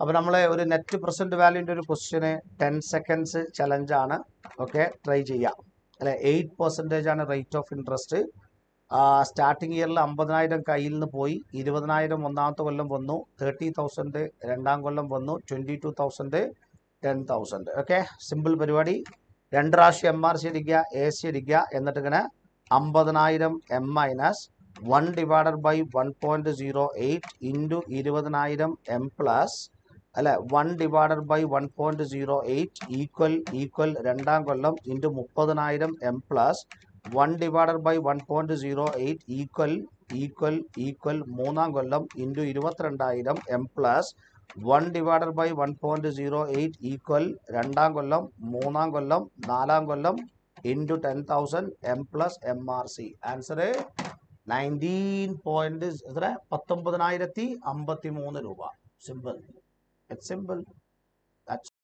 അപ്പോൾ നമ്മളെ ഒരു നെറ്റ് പ്രസന്റ് വാല്യൂൻ്റെ ഒരു ക്വസ്റ്റ്യന് ടെൻ സെക്കൻഡ്സ് ചലഞ്ചാണ് ഓക്കെ ട്രൈ ചെയ്യാം അല്ലെ എയ്റ്റ് പെർസെൻറ്റേജ് ആണ് റേറ്റ് ഓഫ് ഇൻട്രസ്റ്റ് സ്റ്റാർട്ടിങ് ഇയറിൽ അമ്പതിനായിരം കയ്യിൽ നിന്ന് പോയി ഇരുപതിനായിരം ഒന്നാമത്തെ കൊല്ലം വന്നു തേർട്ടി തൗസൻഡ് രണ്ടാം കൊല്ലം വന്നു twenty two thousand ten thousand okay simple പരിപാടി രണ്ട് പ്രാവശ്യം എം ആർ സി അടിക്കുക എ സി അടിക്കുക എന്നിട്ട് ഇങ്ങനെ അമ്പതിനായിരം M minus one divided by one point zero eight into ഇരുപതിനായിരം എം പ്ലസ് അല്ല one divided by one point zero eight equal equal രണ്ടാം കൊല്ലം ഇൻറ്റു മുപ്പതിനായിരം M plus one divided by one point zero eight equal equal equal മൂന്നാം കൊല്ലം into ഇരുപത്തിരണ്ടായിരം M plus one divided by one point zero eight equal രണ്ടാം കൊല്ലം മൂന്നാം കൊല്ലം നാലാം കൊല്ലം into ten thousand M plus M R C answer nineteen point എത്ര പത്തൊമ്പതിനായിരത്തി അമ്പത്തി മൂന്ന് രൂപ സിമ്പിൾ ഇറ്റ്സ് സിമ്പിൾ